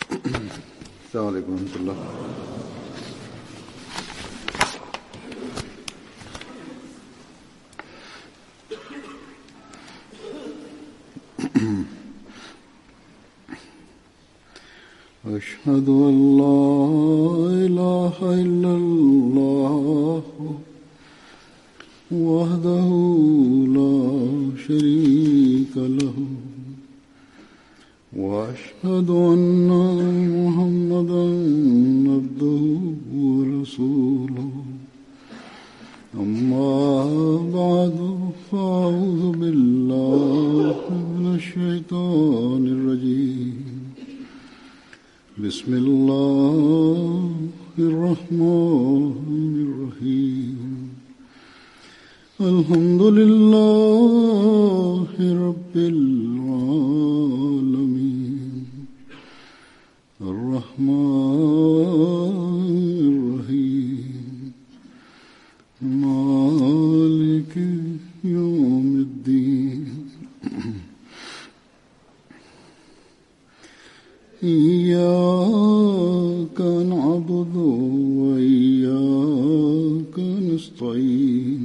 السلام عليكم ورحمة الله أشهد أن لا إله إلا الله وحده لا شريك له وأشهد أن محمدا عبده ورسوله أما بعد فأعوذ بالله من الشيطان الرجيم بسم الله الرحمن الرحيم الحمد لله رب العالمين الرحمن الرحيم مالك يوم الدين إياك نعبد وإياك نستعين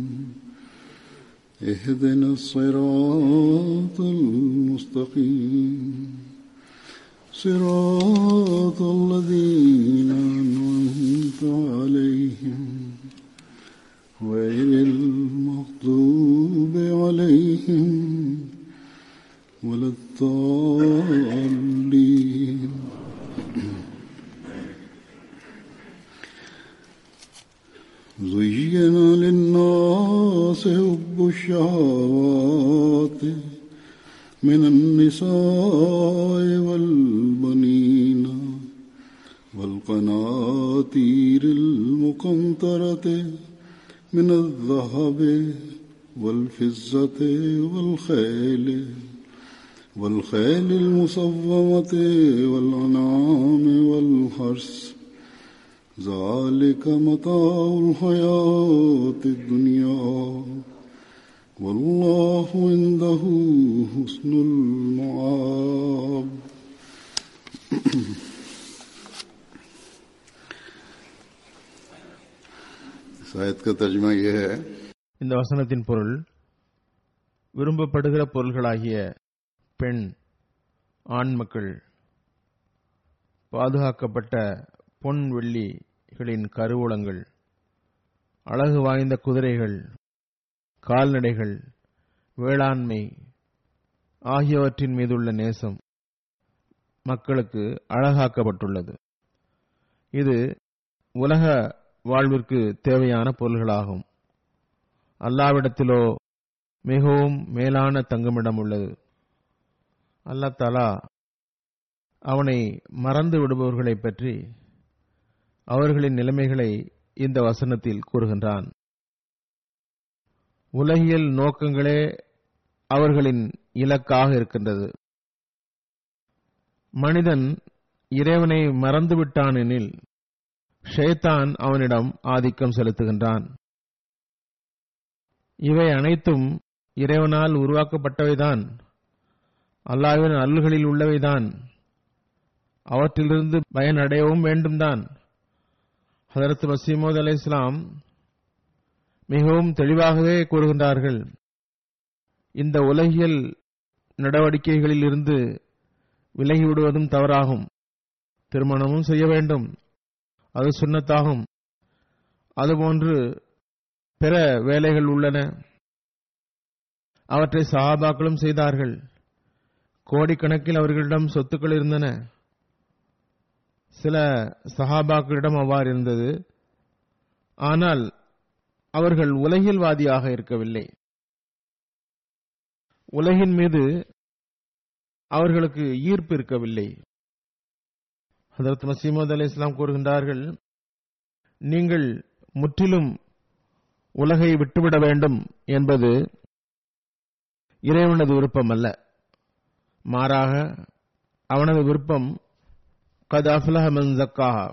اهدنا الصراط المستقيم صراط الذين أنعمت عليهم غير المغضوب عليهم ولا الضالين زين للناس حب الشهوات من النساء والبنين والقناطير المقنطرة من الذهب والفزة والخيل والخيل المصومة والأنعام والحرث ذلك متاع الحياة الدنيا والله عنده حسن المعاب शायद का तर्जमा यह है இந்த வசனத்தின் பொருள் விரும்பப்படுகிற பொருள்களாகிய பெண் ஆண் மக்கள் பாதுகாக்கப்பட்ட பொன் வெள்ளிகளின் கருவூலங்கள் அழகு வாய்ந்த குதிரைகள் கால்நடைகள் வேளாண்மை ஆகியவற்றின் மீதுள்ள நேசம் மக்களுக்கு அழகாக்கப்பட்டுள்ளது இது உலக வாழ்விற்கு தேவையான பொருள்களாகும் அல்லாவிடத்திலோ மிகவும் மேலான தங்குமிடம் உள்ளது அல்லா தலா அவனை மறந்து விடுபவர்களைப் பற்றி அவர்களின் நிலைமைகளை இந்த வசனத்தில் கூறுகின்றான் உலகியல் நோக்கங்களே அவர்களின் இலக்காக இருக்கின்றது மனிதன் இறைவனை மறந்துவிட்டான் எனில் ஷேத்தான் அவனிடம் ஆதிக்கம் செலுத்துகின்றான் இவை அனைத்தும் இறைவனால் உருவாக்கப்பட்டவைதான் அல்லாவின் அருள்களில் உள்ளவைதான் அவற்றிலிருந்து பயனடையவும் வேண்டும்தான் ஹதரத் மசீமோத் அலை இஸ்லாம் மிகவும் தெளிவாகவே கூறுகின்றார்கள் இந்த உலகியல் நடவடிக்கைகளில் இருந்து விலகிவிடுவதும் தவறாகும் திருமணமும் செய்ய வேண்டும் அது சுண்ணத்தாகும் அதுபோன்று பிற வேலைகள் உள்ளன அவற்றை சஹாபாக்களும் செய்தார்கள் கோடிக்கணக்கில் அவர்களிடம் சொத்துக்கள் இருந்தன சில சஹாபாக்களிடம் அவ்வாறு இருந்தது ஆனால் அவர்கள் உலகியல்வாதியாக இருக்கவில்லை உலகின் மீது அவர்களுக்கு ஈர்ப்பு இருக்கவில்லை ஹதரத் மசீமது அலி இஸ்லாம் கூறுகின்றார்கள் நீங்கள் முற்றிலும் உலகை விட்டுவிட வேண்டும் என்பது இறைவனது விருப்பம் அல்ல மாறாக அவனது விருப்பம் கத் அஃப்லஹ மன் ஜக்காஹா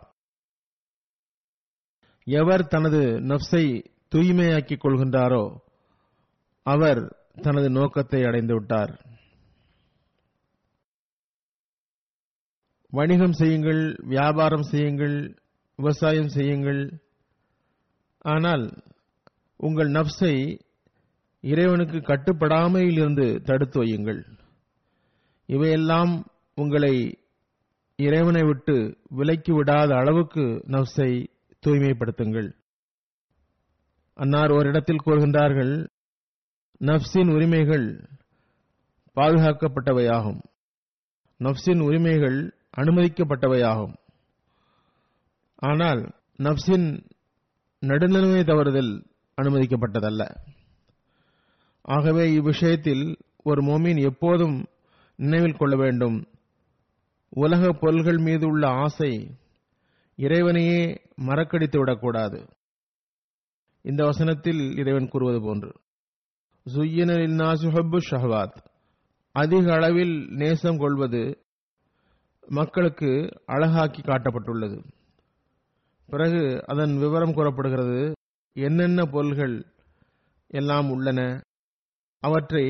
எவர் தனது நப்சை தூய்மையாக்கிக் கொள்கின்றாரோ அவர் தனது நோக்கத்தை அடைந்து விட்டார் வணிகம் செய்யுங்கள் வியாபாரம் செய்யுங்கள் விவசாயம் செய்யுங்கள் ஆனால் உங்கள் நப்சை இறைவனுக்கு கட்டுப்படாமையில் இருந்து தடுத்து வையுங்கள் இவையெல்லாம் உங்களை இறைவனை விட்டு விலக்கி விடாத அளவுக்கு நப்சை தூய்மைப்படுத்துங்கள் அன்னார் ஓரிடத்தில் கூறுகின்றார்கள் நப்சின் உரிமைகள் பாதுகாக்கப்பட்டவையாகும் நப்சின் உரிமைகள் அனுமதிக்கப்பட்டவையாகும் ஆனால் நப்சின் நடுநிலைமை தவறுதல் அனுமதிக்கப்பட்டதல்ல ஆகவே இவ்விஷயத்தில் ஒரு மோமின் எப்போதும் நினைவில் கொள்ள வேண்டும் உலக பொருள்கள் மீது உள்ள ஆசை இறைவனையே மறக்கடித்து விடக்கூடாது இந்த வசனத்தில் இறைவன் கூறுவது போன்று சுய்யனில் நாசுஹப்பு ஷஹவாத் அதிக அளவில் நேசம் கொள்வது மக்களுக்கு அழகாக்கி காட்டப்பட்டுள்ளது பிறகு அதன் விவரம் கூறப்படுகிறது என்னென்ன பொருள்கள் எல்லாம் உள்ளன அவற்றை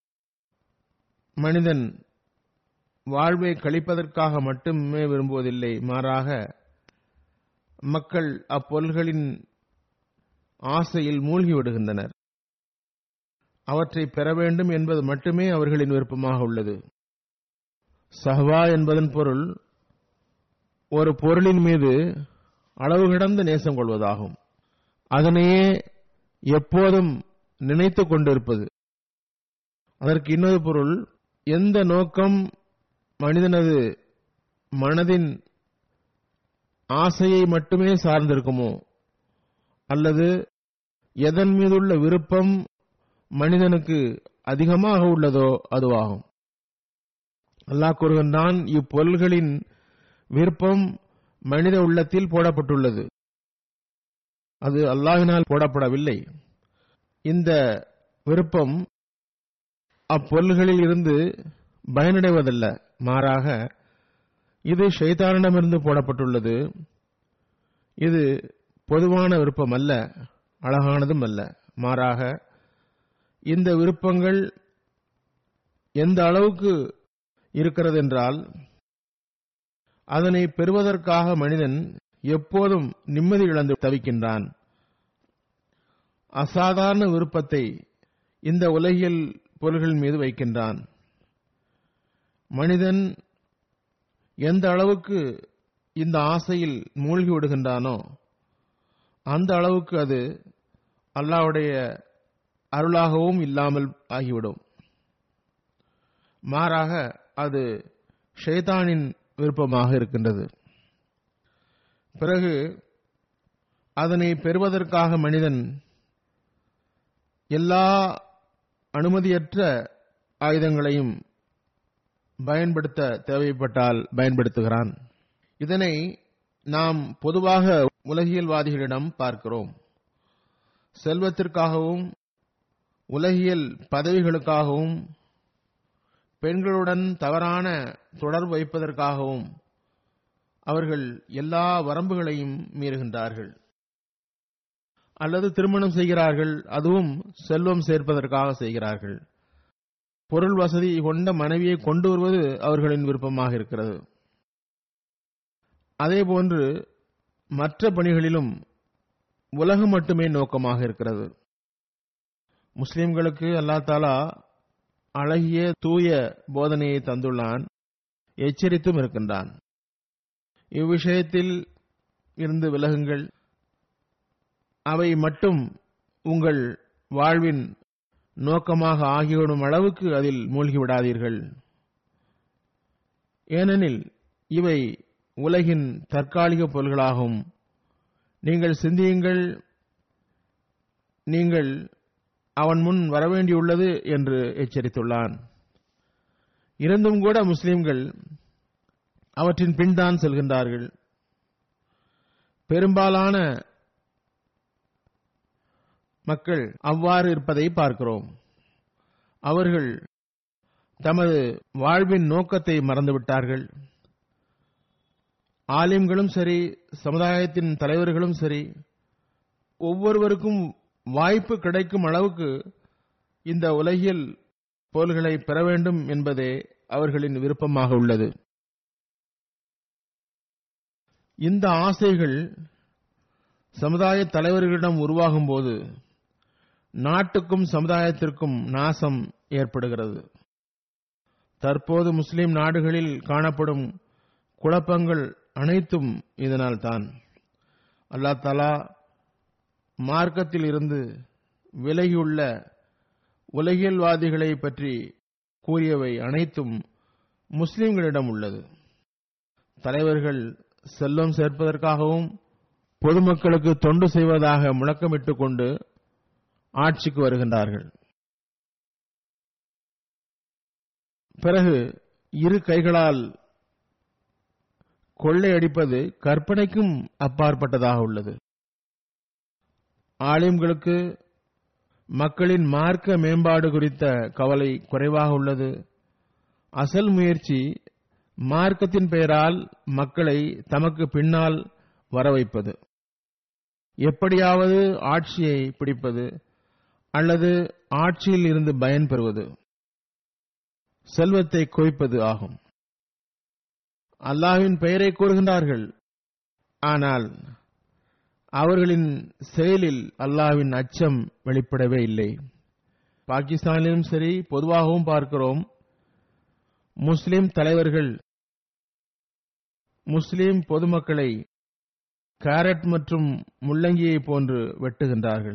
மனிதன் வாழ்வை கழிப்பதற்காக மட்டுமே விரும்புவதில்லை மாறாக மக்கள் அப்பொருள்களின் ஆசையில் மூழ்கி விடுகின்றனர் அவற்றை பெற வேண்டும் என்பது மட்டுமே அவர்களின் விருப்பமாக உள்ளது சஹ்வா என்பதன் பொருள் ஒரு பொருளின் மீது அளவு கடந்த நேசம் கொள்வதாகும் அதனையே எப்போதும் நினைத்துக் கொண்டிருப்பது அதற்கு இன்னொரு பொருள் எந்த நோக்கம் மனிதனது மனதின் ஆசையை மட்டுமே சார்ந்திருக்குமோ அல்லது எதன் மீதுள்ள விருப்பம் மனிதனுக்கு அதிகமாக உள்ளதோ அதுவாகும் அல்லாஹ் கூறுகின்றான் இப்பொருள்களின் விருப்பம் மனித உள்ளத்தில் போடப்பட்டுள்ளது அது அல்லாஹினால் போடப்படவில்லை இந்த விருப்பம் அப்பொருள்களில் இருந்து பயனடைவதல்ல மாறாக இது ஷைத்தானிடமிருந்து போடப்பட்டுள்ளது இது பொதுவான விருப்பம் அல்ல அழகானதும் அல்ல மாறாக இந்த விருப்பங்கள் எந்த அளவுக்கு இருக்கிறது என்றால் அதனை பெறுவதற்காக மனிதன் எப்போதும் நிம்மதி இழந்து தவிக்கின்றான் அசாதாரண விருப்பத்தை இந்த உலகியல் பொருள்கள் மீது வைக்கின்றான் மனிதன் எந்த அளவுக்கு இந்த ஆசையில் மூழ்கி விடுகின்றானோ அந்த அளவுக்கு அது அல்லாவுடைய அருளாகவும் இல்லாமல் ஆகிவிடும் மாறாக அது ஷைதானின் விருப்பமாக இருக்கின்றது பிறகு அதனை பெறுவதற்காக மனிதன் எல்லா அனுமதியற்ற ஆயுதங்களையும் பயன்படுத்த தேவைப்பட்டால் பயன்படுத்துகிறான் இதனை நாம் பொதுவாக உலகியல்வாதிகளிடம் பார்க்கிறோம் செல்வத்திற்காகவும் உலகியல் பதவிகளுக்காகவும் பெண்களுடன் தவறான தொடர்பு வைப்பதற்காகவும் அவர்கள் எல்லா வரம்புகளையும் மீறுகின்றார்கள் அல்லது திருமணம் செய்கிறார்கள் அதுவும் செல்வம் சேர்ப்பதற்காக செய்கிறார்கள் பொருள் வசதி கொண்ட மனைவியை கொண்டு வருவது அவர்களின் விருப்பமாக இருக்கிறது அதேபோன்று மற்ற பணிகளிலும் உலகம் மட்டுமே நோக்கமாக இருக்கிறது முஸ்லிம்களுக்கு அல்லா தாலா அழகிய தூய போதனையை தந்துள்ளான் எச்சரித்தும் இருக்கின்றான் இவ்விஷயத்தில் இருந்து விலகுங்கள் அவை மட்டும் உங்கள் வாழ்வின் நோக்கமாக ஆகிவிடும் அளவுக்கு அதில் மூழ்கிவிடாதீர்கள் ஏனெனில் இவை உலகின் தற்காலிக பொருள்களாகும் நீங்கள் சிந்தியுங்கள் நீங்கள் அவன் முன் வரவேண்டியுள்ளது என்று எச்சரித்துள்ளான் இருந்தும் கூட முஸ்லிம்கள் அவற்றின் பின்தான் செல்கின்றார்கள் பெரும்பாலான மக்கள் அவ்வாறு இருப்பதை பார்க்கிறோம் அவர்கள் தமது வாழ்வின் நோக்கத்தை மறந்துவிட்டார்கள் ஆலிம்களும் சரி சமுதாயத்தின் தலைவர்களும் சரி ஒவ்வொருவருக்கும் வாய்ப்பு கிடைக்கும் அளவுக்கு இந்த உலகியல் பொருள்களை பெற வேண்டும் என்பதே அவர்களின் விருப்பமாக உள்ளது இந்த ஆசைகள் சமுதாய தலைவர்களிடம் உருவாகும் போது நாட்டுக்கும் சமுதாயத்திற்கும் நாசம் ஏற்படுகிறது தற்போது முஸ்லிம் நாடுகளில் காணப்படும் குழப்பங்கள் அனைத்தும் இதனால் தான் அல்லா தலா மார்க்கத்தில் இருந்து விலகியுள்ள உலகியல்வாதிகளை பற்றி கூறியவை அனைத்தும் முஸ்லிம்களிடம் உள்ளது தலைவர்கள் செல்வம் சேர்ப்பதற்காகவும் பொதுமக்களுக்கு தொண்டு செய்வதாக முழக்கமிட்டுக் கொண்டு ஆட்சிக்கு வருகின்றார்கள் பிறகு இரு கைகளால் கொள்ளையடிப்பது கற்பனைக்கும் அப்பாற்பட்டதாக உள்ளது ஆலிம்களுக்கு மக்களின் மார்க்க மேம்பாடு குறித்த கவலை குறைவாக உள்ளது அசல் முயற்சி மார்க்கத்தின் பெயரால் மக்களை தமக்கு பின்னால் வர வைப்பது எப்படியாவது ஆட்சியை பிடிப்பது அல்லது ஆட்சியில் இருந்து பயன் பெறுவது செல்வத்தை குவிப்பது ஆகும் அல்லாஹ்வின் பெயரை கூறுகின்றார்கள் ஆனால் அவர்களின் செயலில் அல்லாஹ்வின் அச்சம் வெளிப்படவே இல்லை பாகிஸ்தானிலும் சரி பொதுவாகவும் பார்க்கிறோம் முஸ்லிம் தலைவர்கள் முஸ்லிம் பொதுமக்களை கேரட் மற்றும் முள்ளங்கியை போன்று வெட்டுகின்றார்கள்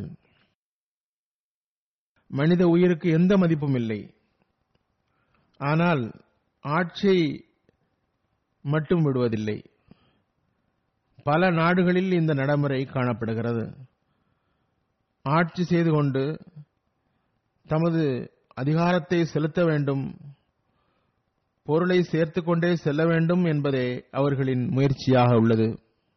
மனித உயிருக்கு எந்த மதிப்பும் இல்லை ஆனால் ஆட்சியை மட்டும் விடுவதில்லை பல நாடுகளில் இந்த நடைமுறை காணப்படுகிறது ஆட்சி செய்து கொண்டு தமது அதிகாரத்தை செலுத்த வேண்டும் பொருளை சேர்த்துக் கொண்டே செல்ல வேண்டும் என்பதே அவர்களின் முயற்சியாக உள்ளது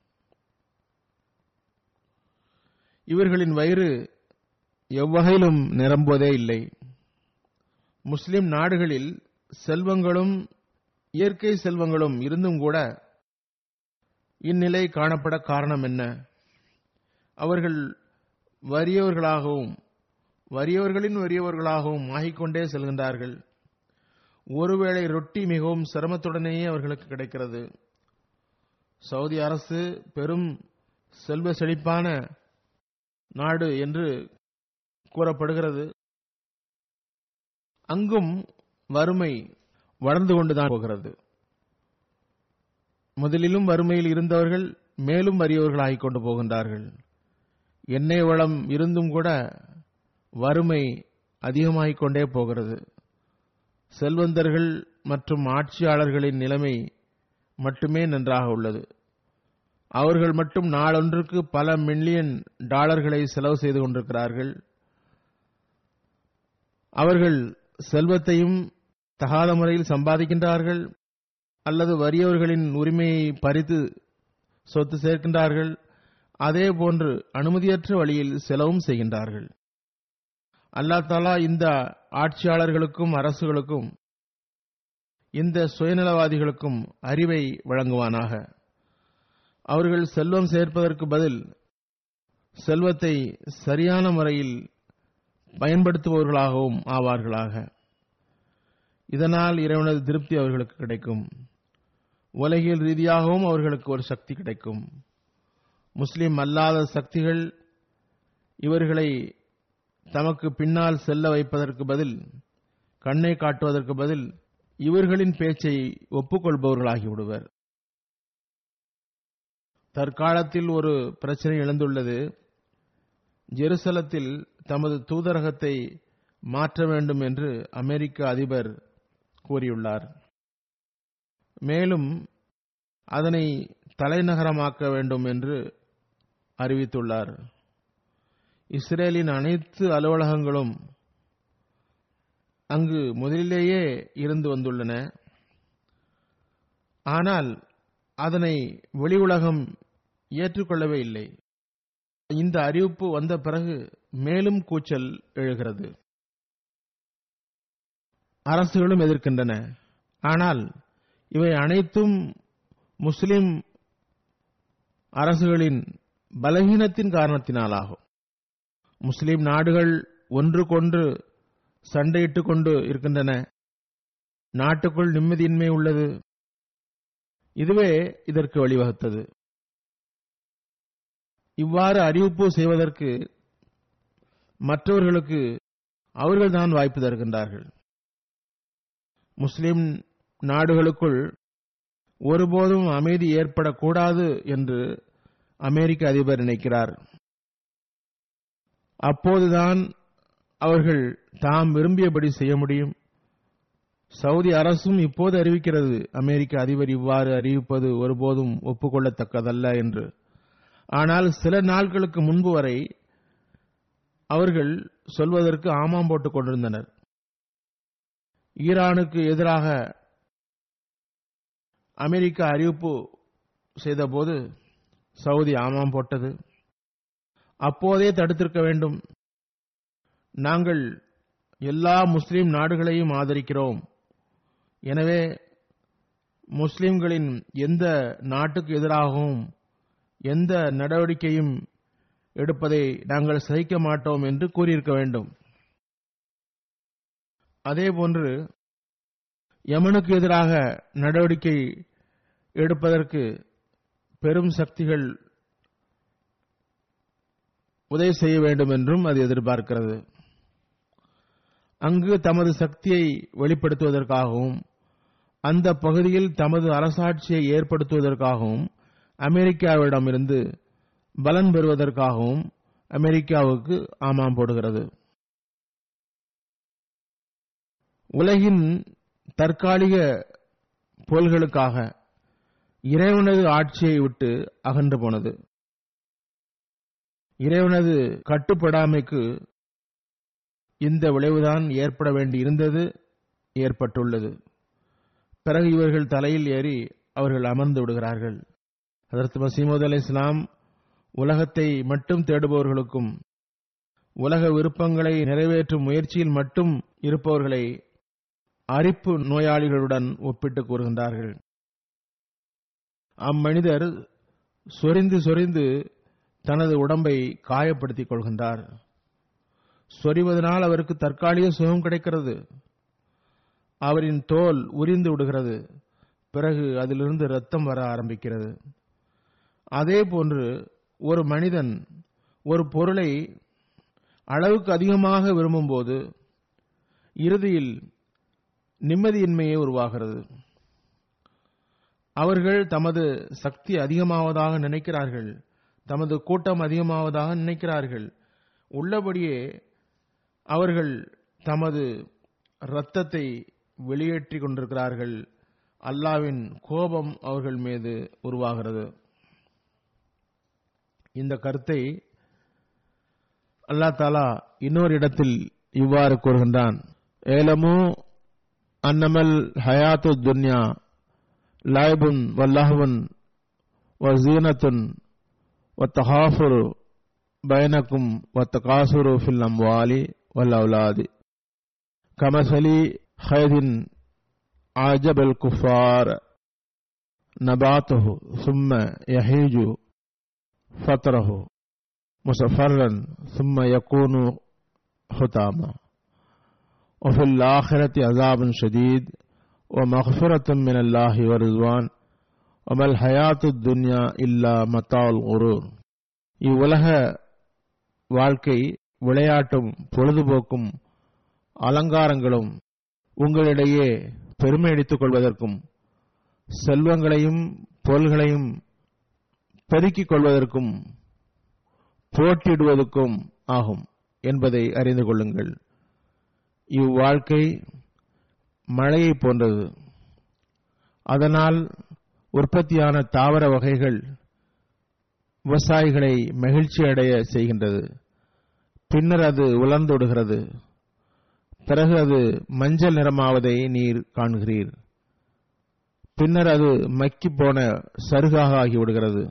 இவர்களின் வயிறு எவ்வகையிலும் நிரம்புவதே இல்லை முஸ்லிம் நாடுகளில் செல்வங்களும் இயற்கை செல்வங்களும் இருந்தும் கூட இந்நிலை காணப்பட காரணம் என்ன அவர்கள் வறியவர்களாகவும் வறியவர்களின் வறியவர்களாகவும் ஆகிக்கொண்டே செல்கின்றார்கள் ஒருவேளை ரொட்டி மிகவும் சிரமத்துடனேயே அவர்களுக்கு கிடைக்கிறது சவுதி அரசு பெரும் செல்வ செழிப்பான நாடு என்று கூறப்படுகிறது அங்கும் வறுமை வளர்ந்து கொண்டுதான் போகிறது முதலிலும் வறுமையில் இருந்தவர்கள் மேலும் வறியவர்களாகிக் கொண்டு போகின்றார்கள் எண்ணெய் வளம் இருந்தும் கூட வறுமை அதிகமாகிக் கொண்டே போகிறது செல்வந்தர்கள் மற்றும் ஆட்சியாளர்களின் நிலைமை மட்டுமே நன்றாக உள்ளது அவர்கள் மட்டும் நாளொன்றுக்கு பல மில்லியன் டாலர்களை செலவு செய்து கொண்டிருக்கிறார்கள் அவர்கள் செல்வத்தையும் தகாத முறையில் சம்பாதிக்கின்றார்கள் அல்லது வறியவர்களின் உரிமையை பறித்து சொத்து சேர்க்கின்றார்கள் அதே போன்று அனுமதியற்ற வழியில் செலவும் செய்கின்றார்கள் அல்லா தாலா இந்த ஆட்சியாளர்களுக்கும் அரசுகளுக்கும் இந்த சுயநலவாதிகளுக்கும் அறிவை வழங்குவானாக அவர்கள் செல்வம் சேர்ப்பதற்கு பதில் செல்வத்தை சரியான முறையில் பயன்படுத்துபவர்களாகவும் ஆவார்களாக இதனால் இறைவனது திருப்தி அவர்களுக்கு கிடைக்கும் உலகியல் ரீதியாகவும் அவர்களுக்கு ஒரு சக்தி கிடைக்கும் முஸ்லிம் அல்லாத சக்திகள் இவர்களை தமக்கு பின்னால் செல்ல வைப்பதற்கு பதில் கண்ணை காட்டுவதற்கு பதில் இவர்களின் பேச்சை ஒப்புக்கொள்பவர்களாகி விடுவர் தற்காலத்தில் ஒரு பிரச்சனை எழுந்துள்ளது ஜெருசலத்தில் தமது தூதரகத்தை மாற்ற வேண்டும் என்று அமெரிக்க அதிபர் கூறியுள்ளார் மேலும் அதனை தலைநகரமாக்க வேண்டும் என்று அறிவித்துள்ளார் இஸ்ரேலின் அனைத்து அலுவலகங்களும் அங்கு முதலிலேயே இருந்து வந்துள்ளன ஆனால் அதனை வெளி உலகம் ஏற்றுக்கொள்ளவே இல்லை இந்த அறிவிப்பு வந்த பிறகு மேலும் கூச்சல் எழுகிறது அரசுகளும் எதிர்க்கின்றன ஆனால் இவை அனைத்தும் முஸ்லிம் அரசுகளின் பலகீனத்தின் காரணத்தினாலாகும் முஸ்லிம் நாடுகள் ஒன்றுக்கொன்று சண்டையிட்டுக் கொண்டு இருக்கின்றன நாட்டுக்குள் நிம்மதியின்மை உள்ளது இதுவே இதற்கு வழிவகுத்தது இவ்வாறு அறிவிப்பு செய்வதற்கு மற்றவர்களுக்கு அவர்கள்தான் வாய்ப்பு தருகின்றார்கள் முஸ்லிம் நாடுகளுக்குள் ஒருபோதும் அமைதி ஏற்படக்கூடாது என்று அமெரிக்க அதிபர் நினைக்கிறார் அப்போதுதான் அவர்கள் தாம் விரும்பியபடி செய்ய முடியும் சவுதி அரசும் இப்போது அறிவிக்கிறது அமெரிக்க அதிபர் இவ்வாறு அறிவிப்பது ஒருபோதும் ஒப்புக்கொள்ளத்தக்கதல்ல என்று ஆனால் சில நாட்களுக்கு முன்பு வரை அவர்கள் சொல்வதற்கு ஆமாம் போட்டுக் கொண்டிருந்தனர் ஈரானுக்கு எதிராக அமெரிக்கா அறிவிப்பு செய்தபோது சவுதி ஆமாம் போட்டது அப்போதே தடுத்திருக்க வேண்டும் நாங்கள் எல்லா முஸ்லிம் நாடுகளையும் ஆதரிக்கிறோம் எனவே முஸ்லிம்களின் எந்த நாட்டுக்கு எதிராகவும் எந்த நடவடிக்கையும் எடுப்பதை நாங்கள் சகிக்க மாட்டோம் என்று கூறியிருக்க வேண்டும் அதேபோன்று யமனுக்கு எதிராக நடவடிக்கை எடுப்பதற்கு பெரும் சக்திகள் உதவி செய்ய வேண்டும் என்றும் அது எதிர்பார்க்கிறது அங்கு தமது சக்தியை வெளிப்படுத்துவதற்காகவும் அந்த பகுதியில் தமது அரசாட்சியை ஏற்படுத்துவதற்காகவும் அமெரிக்காவிடமிருந்து பலன் பெறுவதற்காகவும் அமெரிக்காவுக்கு ஆமாம் போடுகிறது உலகின் தற்காலிக போல்களுக்காக இறைவனது ஆட்சியை விட்டு அகன்று போனது இறைவனது கட்டுப்படாமைக்கு இந்த விளைவுதான் ஏற்பட வேண்டியிருந்தது ஏற்பட்டுள்ளது பிறகு இவர்கள் தலையில் ஏறி அவர்கள் அமர்ந்து விடுகிறார்கள் அதற்கு மசீமது அலி இஸ்லாம் உலகத்தை மட்டும் தேடுபவர்களுக்கும் உலக விருப்பங்களை நிறைவேற்றும் முயற்சியில் மட்டும் இருப்பவர்களை அரிப்பு நோயாளிகளுடன் ஒப்பிட்டு கூறுகின்றார்கள் அம்மனிதர் சொரிந்து சொரிந்து தனது உடம்பை காயப்படுத்திக் கொள்கின்றார் சொரிவதனால் அவருக்கு தற்காலிக சுகம் கிடைக்கிறது அவரின் தோல் உரிந்து விடுகிறது பிறகு அதிலிருந்து ரத்தம் வர ஆரம்பிக்கிறது அதே போன்று ஒரு மனிதன் ஒரு பொருளை அளவுக்கு அதிகமாக விரும்பும்போது இறுதியில் நிம்மதியின்மையே உருவாகிறது அவர்கள் தமது சக்தி அதிகமாவதாக நினைக்கிறார்கள் தமது கூட்டம் அதிகமாவதாக நினைக்கிறார்கள் உள்ளபடியே அவர்கள் தமது இரத்தத்தை வெளியேற்றிக் கொண்டிருக்கிறார்கள் அல்லாவின் கோபம் அவர்கள் மீது உருவாகிறது இந்த கருத்தை அல்லாஹ் தாலா இன்னொரு இடத்தில் இவ்வாறு கூறுகின்றான் ஏலமு அன்னமல் ஹயாத்து துன்யா லாய்புன் வல்லஹுன் வசீனத்துன் والتغافر بينكم والتقاصر في الأموال والأولاد كمثل خيد عجب الكفار نباته ثم يهيج فطره مصفرا ثم يكون حطاما وفي الآخرة عذاب شديد ومغفرة من الله ورضوان وما الحياة الدنيا إلا متاع الغرور இவ்வுலக வாழ்க்கை விளையாட்டும் பொழுதுபோக்கும் அலங்காரங்களும் உங்களிடையே பெருமை அடித்துக் கொள்வதற்கும் செல்வங்களையும் பொருள்களையும் பெருக்கிக் கொள்வதற்கும் போட்டியிடுவதற்கும் ஆகும் என்பதை அறிந்து கொள்ளுங்கள் இவ்வாழ்க்கை மழையை போன்றது அதனால் உற்பத்தியான தாவர வகைகள் விவசாயிகளை மகிழ்ச்சி அடைய செய்கின்றது பின்னர் அது உலர்ந்தொடுகிறது பிறகு அது மஞ்சள் நிறமாவதை நீர் காண்கிறீர் பின்னர் அது மக்கி போன சருகாக ஆகிவிடுகிறது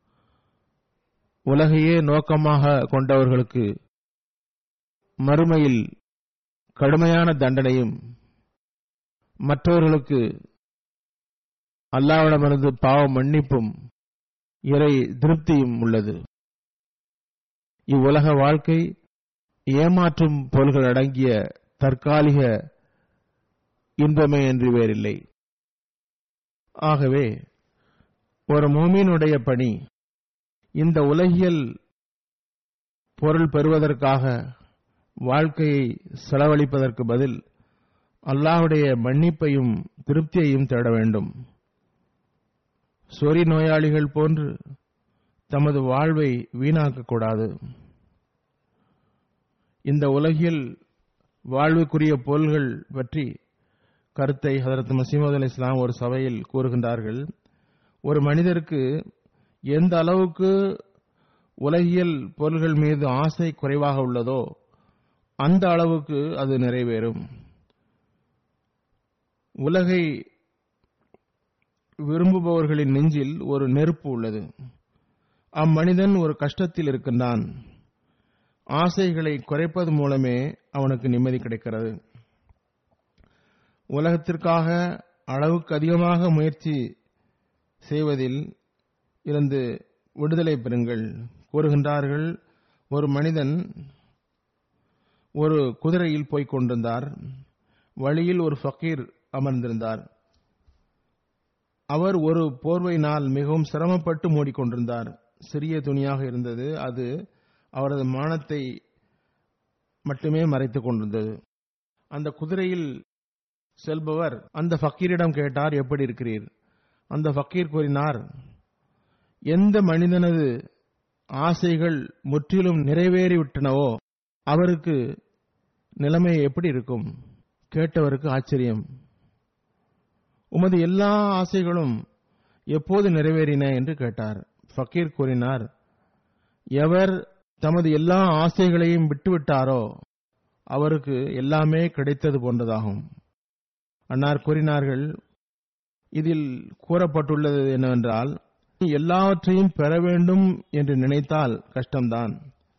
உலகையே நோக்கமாக கொண்டவர்களுக்கு மறுமையில் கடுமையான தண்டனையும் மற்றவர்களுக்கு அல்லாவிடமிருந்து பாவ மன்னிப்பும் இறை திருப்தியும் உள்ளது இவ்வுலக வாழ்க்கை ஏமாற்றும் பொருள்கள் அடங்கிய தற்காலிக இன்பமே என்று வேறில்லை ஆகவே ஒரு மோமீனுடைய பணி இந்த உலகியல் பொருள் பெறுவதற்காக வாழ்க்கையை செலவழிப்பதற்கு பதில் அல்லாஹுடைய மன்னிப்பையும் திருப்தியையும் தேட வேண்டும் சொறி நோயாளிகள் போன்று தமது வாழ்வை வீணாக்கக்கூடாது இந்த உலகில் வாழ்வுக்குரிய பொருள்கள் பற்றி கருத்தை ஹதரத் மசீமது அலி இஸ்லாம் ஒரு சபையில் கூறுகின்றார்கள் ஒரு மனிதருக்கு எந்த அளவுக்கு உலகியல் பொருள்கள் மீது ஆசை குறைவாக உள்ளதோ அந்த அளவுக்கு அது நிறைவேறும் உலகை விரும்புபவர்களின் நெஞ்சில் ஒரு நெருப்பு உள்ளது அம்மனிதன் ஒரு கஷ்டத்தில் இருக்கின்றான் ஆசைகளை குறைப்பது மூலமே அவனுக்கு நிம்மதி கிடைக்கிறது உலகத்திற்காக அளவுக்கு அதிகமாக முயற்சி செய்வதில் இருந்து விடுதலை பெறுங்கள் கூறுகின்றார்கள் ஒரு மனிதன் ஒரு குதிரையில் போய்க் கொண்டிருந்தார் வழியில் ஒரு ஃபக்கீர் அமர்ந்திருந்தார் அவர் ஒரு போர்வையினால் மிகவும் சிரமப்பட்டு மூடிக்கொண்டிருந்தார் சிறிய துணியாக இருந்தது அது அவரது மானத்தை மட்டுமே மறைத்துக் கொண்டிருந்தது அந்த குதிரையில் செல்பவர் அந்த ஃபக்கீரிடம் கேட்டார் எப்படி இருக்கிறீர் அந்த ஃபக்கீர் கூறினார் எந்த மனிதனது ஆசைகள் முற்றிலும் நிறைவேறிவிட்டனவோ அவருக்கு நிலைமை எப்படி இருக்கும் கேட்டவருக்கு ஆச்சரியம் உமது எல்லா ஆசைகளும் எப்போது நிறைவேறின என்று கேட்டார் ஃபக்கீர் கூறினார் எவர் தமது எல்லா ஆசைகளையும் விட்டுவிட்டாரோ அவருக்கு எல்லாமே கிடைத்தது போன்றதாகும் அன்னார் கூறினார்கள் இதில் கூறப்பட்டுள்ளது என்னவென்றால் எல்லாவற்றையும் பெற வேண்டும் என்று நினைத்தால் கஷ்டம்தான்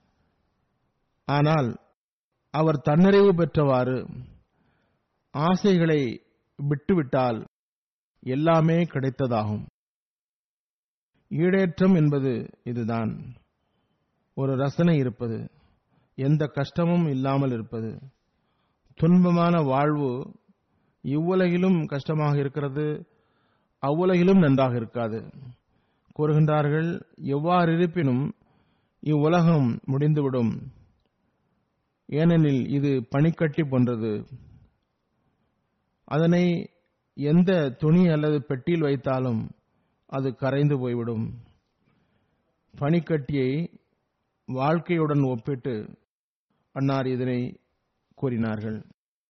ஆனால் அவர் தன்னிறைவு பெற்றவாறு ஆசைகளை விட்டுவிட்டால் எல்லாமே கிடைத்ததாகும் ஈடேற்றம் என்பது இதுதான் ஒரு ரசனை இருப்பது எந்த கஷ்டமும் இல்லாமல் இருப்பது துன்பமான வாழ்வு இவ்வுலகிலும் கஷ்டமாக இருக்கிறது அவ்வுலகிலும் நன்றாக இருக்காது கூறுகின்றார்கள் எவ்வாறு இருப்பினும் இவ்வுலகம் முடிந்துவிடும் ஏனெனில் இது பனிக்கட்டி போன்றது அதனை எந்த துணி அல்லது பெட்டியில் வைத்தாலும் அது கரைந்து போய்விடும் பனிக்கட்டியை வாழ்க்கையுடன் ஒப்பிட்டு அன்னார் இதனை கூறினார்கள்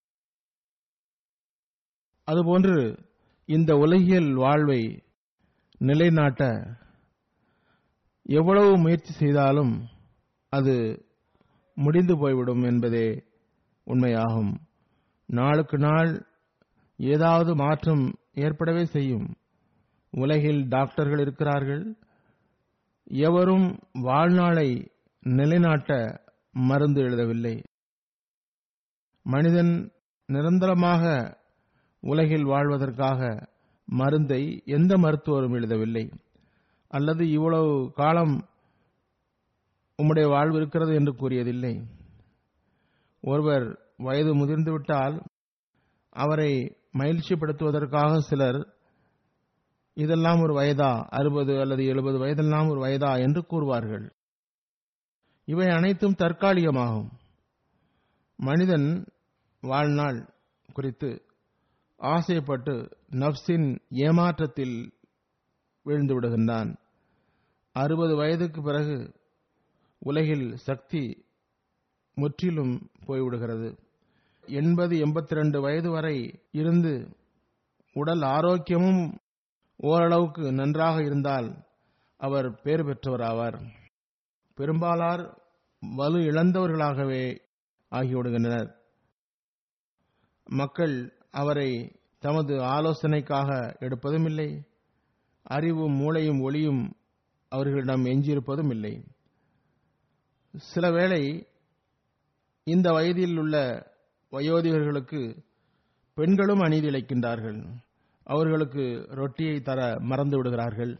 அதுபோன்று இந்த உலகியல் வாழ்வை நிலைநாட்ட எவ்வளவு முயற்சி செய்தாலும் அது முடிந்து போய்விடும் என்பதே உண்மையாகும் நாளுக்கு நாள் ஏதாவது மாற்றம் ஏற்படவே செய்யும் உலகில் டாக்டர்கள் இருக்கிறார்கள் எவரும் வாழ்நாளை நிலைநாட்ட மருந்து எழுதவில்லை மனிதன் நிரந்தரமாக உலகில் வாழ்வதற்காக மருந்தை எந்த மருத்துவரும் எழுதவில்லை அல்லது இவ்வளவு காலம் உம்முடைய வாழ்வு இருக்கிறது என்று கூறியதில்லை ஒருவர் வயது முதிர்ந்துவிட்டால் அவரை மகிழ்ச்சிப்படுத்துவதற்காக சிலர் இதெல்லாம் ஒரு வயதா அறுபது அல்லது எழுபது வயதெல்லாம் ஒரு வயதா என்று கூறுவார்கள் இவை அனைத்தும் தற்காலிகமாகும் மனிதன் வாழ்நாள் குறித்து ஆசைப்பட்டு நப்சின் ஏமாற்றத்தில் வீழ்ந்து விடுகின்றான் அறுபது வயதுக்கு பிறகு உலகில் சக்தி முற்றிலும் போய்விடுகிறது எண்பது எண்பத்தி ரெண்டு வயது வரை இருந்து உடல் ஆரோக்கியமும் ஓரளவுக்கு நன்றாக இருந்தால் அவர் பேறு பெற்றவராவார் பெரும்பாலார் வலு இழந்தவர்களாகவே ஆகிவிடுகின்றனர் மக்கள் அவரை தமது ஆலோசனைக்காக எடுப்பதும் இல்லை அறிவும் மூளையும் ஒளியும் அவர்களிடம் எஞ்சியிருப்பதும் இல்லை சில வேளை இந்த வயதில் உள்ள வயோதிகர்களுக்கு பெண்களும் அநீதி இழைக்கின்றார்கள் அவர்களுக்கு ரொட்டியை தர மறந்து விடுகிறார்கள்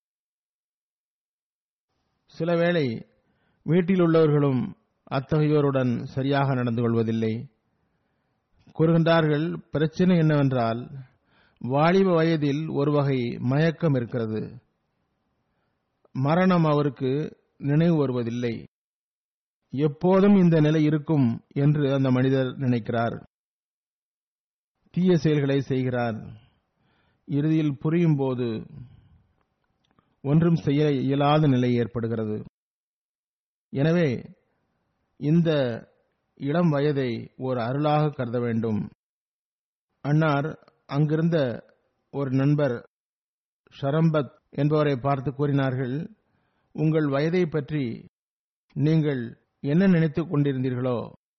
சில வேளை வீட்டில் உள்ளவர்களும் அத்தகையோருடன் சரியாக நடந்து கொள்வதில்லை கூறுகின்றார்கள் பிரச்சனை என்னவென்றால் வாலிப வயதில் ஒரு வகை மயக்கம் இருக்கிறது மரணம் அவருக்கு நினைவு வருவதில்லை எப்போதும் இந்த நிலை இருக்கும் என்று அந்த மனிதர் நினைக்கிறார் தீய செயல்களை செய்கிறார் இறுதியில் புரியும் போது ஒன்றும் செய்ய இயலாத நிலை ஏற்படுகிறது எனவே இந்த இளம் வயதை ஒரு அருளாக கருத வேண்டும் அன்னார் அங்கிருந்த ஒரு நண்பர் ஷரம்பத் என்பவரை பார்த்து கூறினார்கள் உங்கள் வயதை பற்றி நீங்கள் என்ன நினைத்துக் கொண்டிருந்தீர்களோ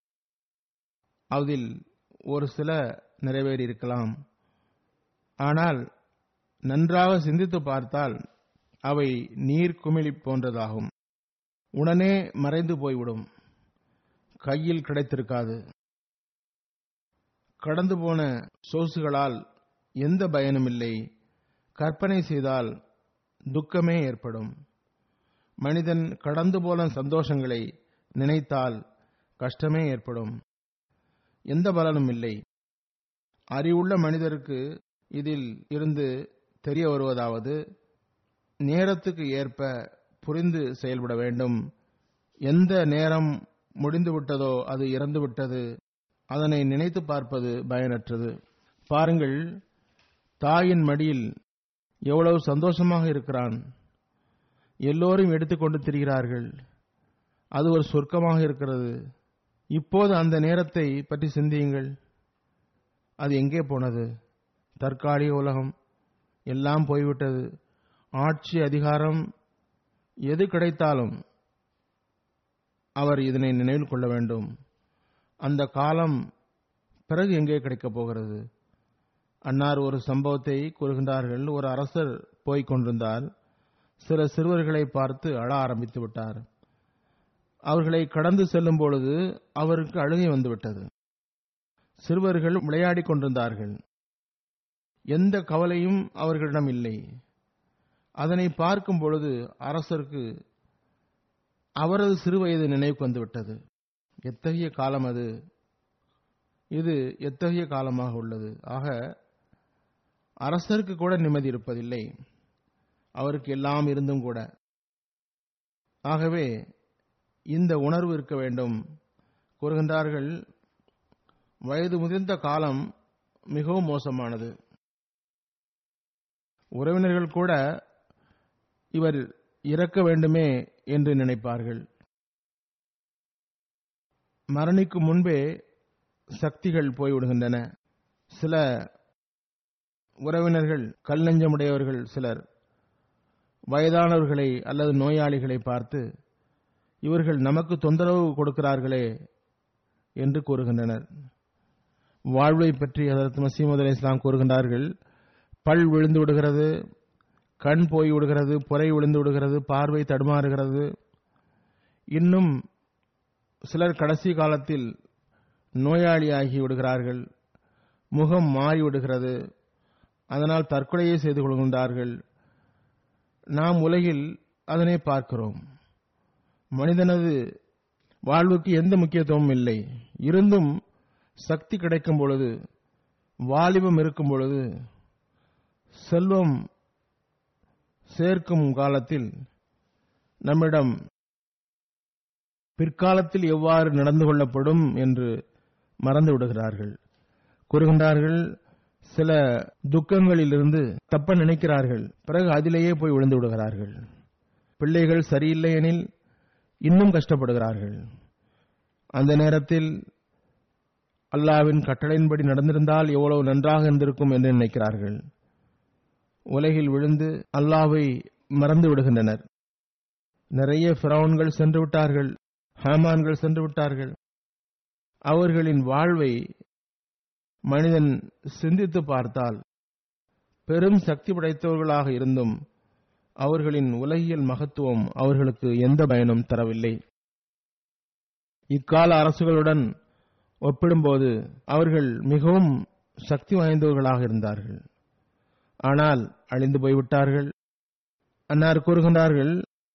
அதில் ஒரு சில நிறைவேறியிருக்கலாம் ஆனால் நன்றாக சிந்தித்து பார்த்தால் அவை நீர் குமிழி போன்றதாகும் உடனே மறைந்து போய்விடும் கையில் கிடைத்திருக்காது கடந்து போன சோசுகளால் எந்த பயனும் இல்லை கற்பனை செய்தால் துக்கமே ஏற்படும் மனிதன் கடந்து போன சந்தோஷங்களை நினைத்தால் கஷ்டமே ஏற்படும் எந்த பலனும் இல்லை அறிவுள்ள மனிதருக்கு இதில் இருந்து தெரிய வருவதாவது நேரத்துக்கு ஏற்ப புரிந்து செயல்பட வேண்டும் எந்த நேரம் முடிந்து விட்டதோ அது இறந்து விட்டது அதனை நினைத்து பார்ப்பது பயனற்றது பாருங்கள் தாயின் மடியில் எவ்வளவு சந்தோஷமாக இருக்கிறான் எல்லோரும் எடுத்துக்கொண்டு திரிகிறார்கள் அது ஒரு சொர்க்கமாக இருக்கிறது இப்போது அந்த நேரத்தை பற்றி சிந்தியுங்கள் அது எங்கே போனது தற்காலிக உலகம் எல்லாம் போய்விட்டது ஆட்சி அதிகாரம் எது கிடைத்தாலும் அவர் இதனை நினைவில் கொள்ள வேண்டும் அந்த காலம் பிறகு எங்கே கிடைக்கப் போகிறது அன்னார் ஒரு சம்பவத்தை கூறுகின்றார்கள் ஒரு அரசர் போய்க் கொண்டிருந்தார் சில சிறுவர்களை பார்த்து அழ ஆரம்பித்து விட்டார் அவர்களை கடந்து செல்லும் பொழுது அவருக்கு அழுகை வந்துவிட்டது சிறுவர்கள் விளையாடிக் கொண்டிருந்தார்கள் எந்த கவலையும் அவர்களிடம் இல்லை அதனை பார்க்கும் பொழுது அரசருக்கு அவரது சிறுவயது நினைவுக்கு வந்துவிட்டது எத்தகைய காலம் அது இது எத்தகைய காலமாக உள்ளது ஆக அரசருக்கு கூட நிம்மதி இருப்பதில்லை அவருக்கு எல்லாம் இருந்தும் கூட ஆகவே இந்த உணர்வு இருக்க வேண்டும் கூறுகின்றார்கள் வயது முதிர்ந்த காலம் மிகவும் மோசமானது உறவினர்கள் கூட இவர் இறக்க வேண்டுமே என்று நினைப்பார்கள் மரணிக்கும் முன்பே சக்திகள் போய்விடுகின்றன சில உறவினர்கள் கல் நெஞ்சமுடையவர்கள் சிலர் வயதானவர்களை அல்லது நோயாளிகளை பார்த்து இவர்கள் நமக்கு தொந்தரவு கொடுக்கிறார்களே என்று கூறுகின்றனர் வாழ்வை பற்றி ஹதரத் மசீமது அலி இஸ்லாம் கூறுகின்றார்கள் பல் விழுந்து விடுகிறது கண் போய் விடுகிறது புரை விழுந்து விடுகிறது பார்வை தடுமாறுகிறது இன்னும் சிலர் கடைசி காலத்தில் நோயாளியாகி விடுகிறார்கள் முகம் மாறி விடுகிறது அதனால் தற்கொலையை செய்து கொள்கின்றார்கள் நாம் உலகில் அதனை பார்க்கிறோம் மனிதனது வாழ்வுக்கு எந்த முக்கியத்துவமும் இல்லை இருந்தும் சக்தி கிடைக்கும் பொழுது வாலிபம் இருக்கும் பொழுது செல்வம் சேர்க்கும் காலத்தில் நம்மிடம் பிற்காலத்தில் எவ்வாறு நடந்து கொள்ளப்படும் என்று மறந்து விடுகிறார்கள் கூறுகின்றார்கள் சில துக்கங்களிலிருந்து தப்ப நினைக்கிறார்கள் பிறகு அதிலேயே போய் விழுந்து விடுகிறார்கள் பிள்ளைகள் சரியில்லை எனில் இன்னும் கஷ்டப்படுகிறார்கள் அந்த நேரத்தில் அல்லாவின் கட்டளையின்படி நடந்திருந்தால் எவ்வளவு நன்றாக இருந்திருக்கும் என்று நினைக்கிறார்கள் உலகில் விழுந்து அல்லாவை மறந்து விடுகின்றனர் நிறைய பிரவுன்கள் சென்று விட்டார்கள் ஹேமான்கள் சென்று விட்டார்கள் அவர்களின் வாழ்வை மனிதன் சிந்தித்து பார்த்தால் பெரும் சக்தி படைத்தவர்களாக இருந்தும் அவர்களின் உலகியல் மகத்துவம் அவர்களுக்கு எந்த பயனும் தரவில்லை இக்கால அரசுகளுடன் ஒப்பிடும்போது அவர்கள் மிகவும் சக்தி வாய்ந்தவர்களாக இருந்தார்கள் ஆனால் அழிந்து போய்விட்டார்கள் அன்னார் கூறுகின்றார்கள்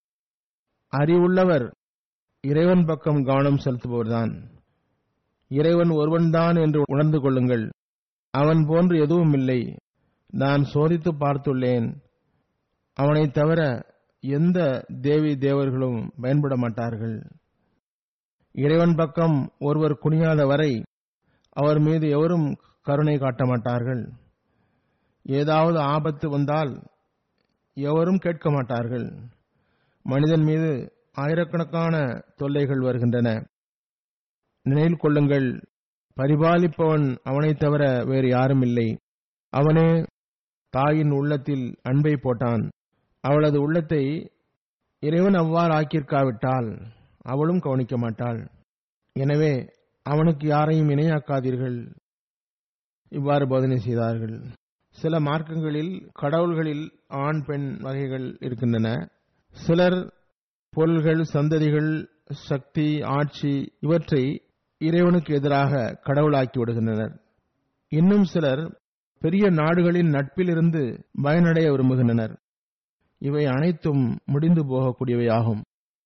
அறிவுள்ளவர் இறைவன் பக்கம் கவனம் செலுத்துபவர்தான் இறைவன் ஒருவன்தான் என்று உணர்ந்து கொள்ளுங்கள் அவன் போன்று எதுவும் இல்லை நான் சோதித்து பார்த்துள்ளேன் அவனைத் தவிர எந்த தேவி தேவர்களும் பயன்பட மாட்டார்கள் இறைவன் பக்கம் ஒருவர் குனியாத வரை அவர் மீது எவரும் கருணை காட்ட மாட்டார்கள் ஏதாவது ஆபத்து வந்தால் எவரும் கேட்க மாட்டார்கள் மனிதன் மீது ஆயிரக்கணக்கான தொல்லைகள் வருகின்றன நினைவில் கொள்ளுங்கள் பரிபாலிப்பவன் அவனைத் தவிர வேறு யாரும் இல்லை அவனே தாயின் உள்ளத்தில் அன்பை போட்டான் அவளது உள்ளத்தை இறைவன் அவ்வாறு ஆக்கியிருக்காவிட்டால் அவளும் கவனிக்க மாட்டாள் எனவே அவனுக்கு யாரையும் இணையாக்காதீர்கள் இவ்வாறு போதனை செய்தார்கள் சில மார்க்கங்களில் கடவுள்களில் ஆண் பெண் வகைகள் இருக்கின்றன சிலர் பொருள்கள் சந்ததிகள் சக்தி ஆட்சி இவற்றை இறைவனுக்கு எதிராக கடவுளாக்கி விடுகின்றனர் இன்னும் சிலர் பெரிய நாடுகளின் நட்பிலிருந்து பயனடைய விரும்புகின்றனர் இவை அனைத்தும் முடிந்து போகக்கூடியவையாகும்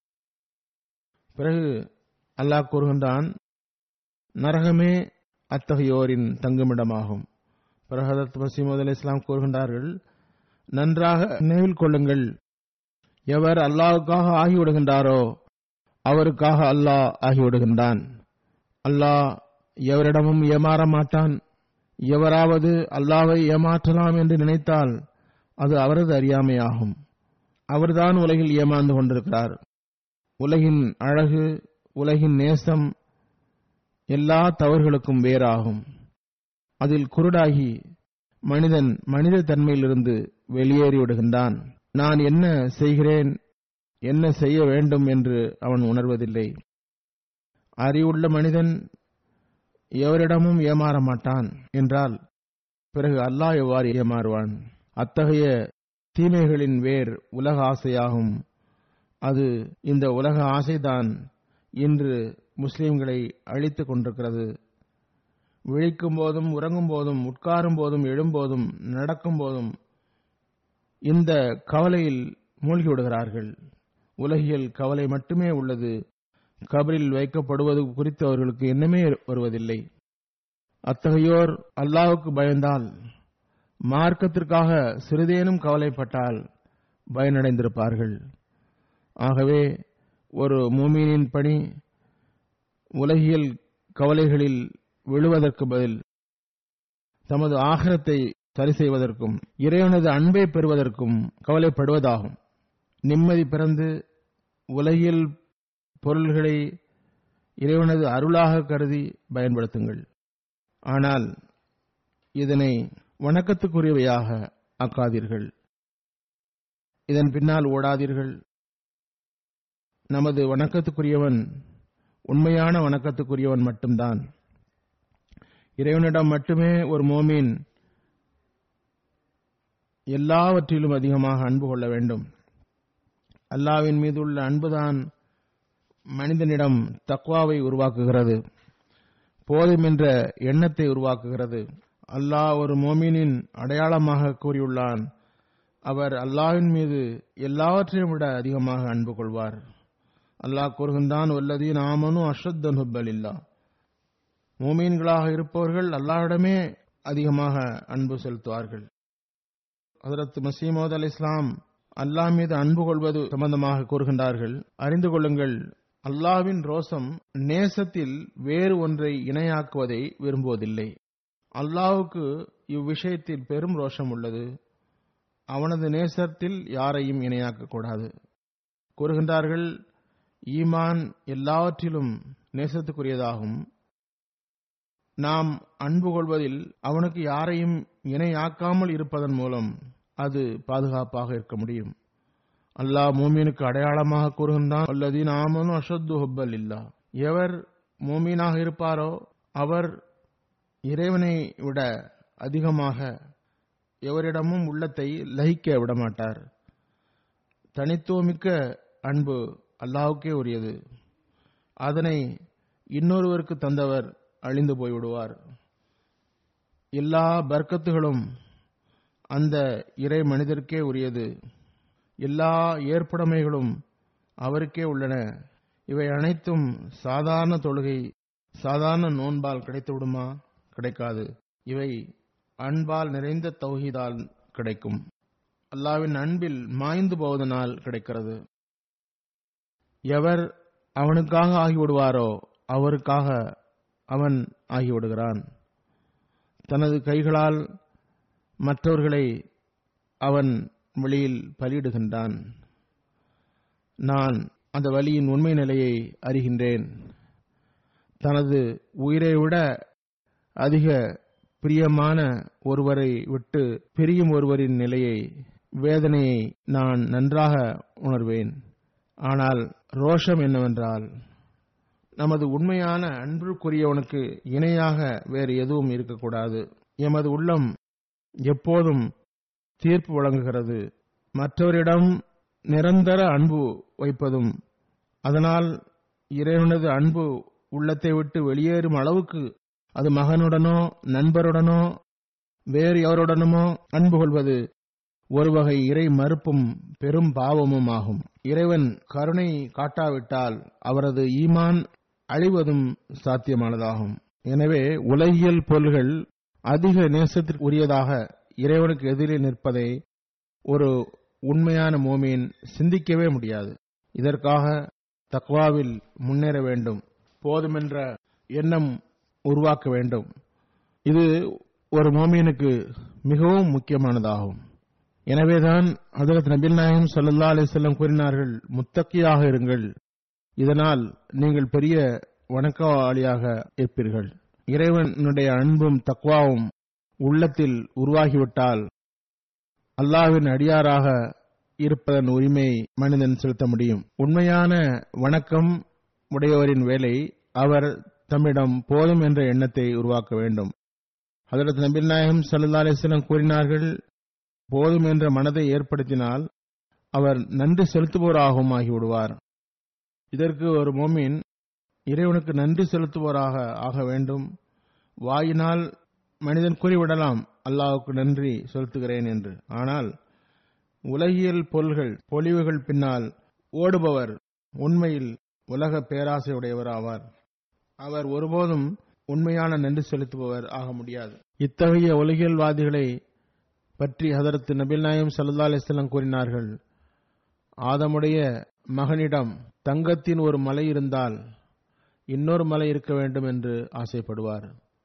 பிறகு அல்லாஹ் கூறுகின்றான் நரகமே அத்தகையோரின் தங்குமிடமாகும் பிறகு ஹதரத் மசீமது அலி இஸ்லாம் கூறுகின்றார்கள் நன்றாக நினைவில் கொள்ளுங்கள் எவர் அல்லாஹுக்காக ஆகிவிடுகின்றாரோ அவருக்காக அல்லாஹ் ஆகிவிடுகின்றான் அல்லாஹ் எவரிடமும் ஏமாற மாட்டான் எவராவது அல்லாவை ஏமாற்றலாம் என்று நினைத்தால் அது அவரது அறியாமையாகும் அவர்தான் உலகில் ஏமாந்து கொண்டிருக்கிறார் உலகின் அழகு உலகின் நேசம் எல்லா தவறுகளுக்கும் வேறாகும் அதில் குருடாகி மனிதன் மனித தன்மையிலிருந்து வெளியேறி விடுகின்றான் நான் என்ன செய்கிறேன் என்ன செய்ய வேண்டும் என்று அவன் உணர்வதில்லை அறிவுள்ள மனிதன் எவரிடமும் ஏமாற மாட்டான் என்றால் பிறகு அல்லாஹ் எவ்வாறு ஏமாறுவான் அத்தகைய தீமைகளின் வேர் உலக ஆசையாகும் அது இந்த உலக ஆசைதான் இன்று முஸ்லிம்களை அழித்துக் கொண்டிருக்கிறது விழிக்கும் போதும் உறங்கும் போதும் உட்காரும் போதும் எழும்போதும் நடக்கும் போதும் இந்த கவலையில் மூழ்கி விடுகிறார்கள் உலகியல் கவலை மட்டுமே உள்ளது கபரில் வைக்கப்படுவது குறித்து அவர்களுக்கு எண்ணமே வருவதில்லை அத்தகையோர் அல்லாஹுக்கு பயந்தால் மார்க்கத்திற்காக சிறிதேனும் கவலைப்பட்டால் பயனடைந்திருப்பார்கள் ஆகவே ஒரு மூமீனின் பணி உலகியல் கவலைகளில் விழுவதற்கு பதில் தமது ஆகரத்தை சரி செய்வதற்கும் இறைவனது அன்பை பெறுவதற்கும் கவலைப்படுவதாகும் நிம்மதி பிறந்து உலகில் பொருள்களை இறைவனது அருளாக கருதி பயன்படுத்துங்கள் ஆனால் இதனை வணக்கத்துக்குரியவையாக ஆக்காதீர்கள் இதன் பின்னால் ஓடாதீர்கள் நமது வணக்கத்துக்குரியவன் உண்மையான வணக்கத்துக்குரியவன் மட்டும்தான் இறைவனிடம் மட்டுமே ஒரு மோமீன் எல்லாவற்றிலும் அதிகமாக அன்பு கொள்ள வேண்டும் அல்லாவின் மீது உள்ள அன்புதான் மனிதனிடம் தக்வாவை உருவாக்குகிறது போதும் என்ற எண்ணத்தை உருவாக்குகிறது அல்லாஹ் ஒரு மோமீனின் அடையாளமாக கூறியுள்ளான் அவர் அல்லாஹ்வின் மீது எல்லாவற்றையும் விட அதிகமாக அன்பு கொள்வார் அல்லாஹ் கூறுகின்றான் வல்லதீன் ஆமனு அஷத்தன் ஹுப்பலில்லா மோமீன்களாக இருப்பவர்கள் அல்லாஹ்விடமே அதிகமாக அன்பு செலுத்துவார்கள் ஹதரத் மசீமோத் அலி இஸ்லாம் அல்லாஹ் மீது அன்பு கொள்வது சம்பந்தமாக கூறுகின்றார்கள் அறிந்து கொள்ளுங்கள் அல்லாஹ்வின் ரோசம் நேசத்தில் வேறு ஒன்றை இணையாக்குவதை விரும்புவதில்லை அல்லாஹுக்கு இவ்விஷயத்தில் பெரும் ரோஷம் உள்ளது அவனது நேசத்தில் யாரையும் இணையாக்க கூடாது கூறுகின்றார்கள் ஈமான் எல்லாவற்றிலும் நேசத்துக்குரியதாகும் நாம் அன்பு கொள்வதில் அவனுக்கு யாரையும் இணையாக்காமல் இருப்பதன் மூலம் அது பாதுகாப்பாக இருக்க முடியும் அல்லாஹ் மூமீனுக்கு அடையாளமாக கூறுகின்றான் அல்லதீன் ஆமனு அஷத்து ஹுப்பல் இல்லா எவர் மூமீனாக இருப்பாரோ அவர் இறைவனை விட அதிகமாக எவரிடமும் உள்ளத்தை லகிக்க விடமாட்டார் தனித்துவமிக்க அன்பு அல்லாஹுக்கே உரியது அதனை இன்னொருவருக்கு தந்தவர் அழிந்து போய்விடுவார் எல்லா பர்க்கத்துகளும் அந்த இறை மனிதருக்கே உரியது எல்லா ஏற்புடைமைகளும் அவருக்கே உள்ளன இவை அனைத்தும் சாதாரண தொழுகை சாதாரண நோன்பால் கிடைத்து விடுமா கிடைக்காது இவை அன்பால் நிறைந்த தௌஹீதால் கிடைக்கும் அல்லாவின் அன்பில் மாய்ந்து போவதனால் கிடைக்கிறது எவர் அவனுக்காக ஆகிவிடுவாரோ அவருக்காக அவன் ஆகிவிடுகிறான் தனது கைகளால் மற்றவர்களை அவன் வெளியில் பலியிடுகின்றான் நான் அந்த வழியின் உண்மை நிலையை அறிகின்றேன் தனது உயிரை விட அதிக பிரியமான ஒருவரை விட்டு பிரியும் ஒருவரின் நிலையை வேதனையை நான் நன்றாக உணர்வேன் ஆனால் ரோஷம் என்னவென்றால் நமது உண்மையான அன்பிற்குரியவனுக்கு இணையாக வேறு எதுவும் இருக்கக்கூடாது எமது உள்ளம் எப்போதும் தீர்ப்பு வழங்குகிறது மற்றவரிடம் நிரந்தர அன்பு வைப்பதும் அதனால் இறைவனது அன்பு உள்ளத்தை விட்டு வெளியேறும் அளவுக்கு அது மகனுடனோ நண்பருடனோ வேறு எவருடனுமோ அன்பு கொள்வது ஒரு வகை இறை மறுப்பும் பெரும் பாவமும் ஆகும் இறைவன் கருணை காட்டாவிட்டால் அவரது ஈமான் அழிவதும் சாத்தியமானதாகும் எனவே உலகியல் பொருள்கள் அதிக நேசத்திற்கு உரியதாக இறைவனுக்கு எதிரில் நிற்பதை ஒரு உண்மையான மோமீன் சிந்திக்கவே முடியாது இதற்காக தக்வாவில் முன்னேற வேண்டும் போதுமென்ற எண்ணம் உருவாக்க வேண்டும் இது ஒரு மோமீனுக்கு மிகவும் முக்கியமானதாகும் எனவேதான் ஹதரத் நபில் நாயகம் சல்லா அலிசல்லம் கூறினார்கள் முத்தக்கியாக இருங்கள் இதனால் நீங்கள் பெரிய வணக்கவாளியாக இருப்பீர்கள் இறைவனுடைய அன்பும் தக்வாவும் உள்ளத்தில் உருவாகிவிட்டால் அல்லாவின் அடியாராக இருப்பதன் உரிமை மனிதன் செலுத்த முடியும் உண்மையான வணக்கம் உடையவரின் வேலை அவர் தம்மிடம் போதும் என்ற எண்ணத்தை உருவாக்க வேண்டும் ஹதரத் நபில் நாயகம் சல்லா அலிஸ்லாம் கூறினார்கள் போதும் என்ற மனதை ஏற்படுத்தினால் அவர் நன்றி செலுத்துவோராகவும் ஆகிவிடுவார் இதற்கு ஒரு மோமின் இறைவனுக்கு நன்றி செலுத்துவோராக ஆக வேண்டும் வாயினால் மனிதன் கூறிவிடலாம் அல்லாஹுக்கு நன்றி செலுத்துகிறேன் என்று ஆனால் உலகியல் பொருள்கள் பொலிவுகள் பின்னால் ஓடுபவர் உண்மையில் உலக பேராசையுடையவர் ஆவார் அவர் ஒருபோதும் உண்மையான நன்றி செலுத்துபவர் ஆக முடியாது இத்தகைய உலகியல்வாதிகளை பற்றி ஹதரத் நபில் நாயம் சல்லா அலிஸ்லாம் கூறினார்கள் ஆதமுடைய மகனிடம் தங்கத்தின் ஒரு மலை இருந்தால் இன்னொரு மலை இருக்க வேண்டும் என்று ஆசைப்படுவார்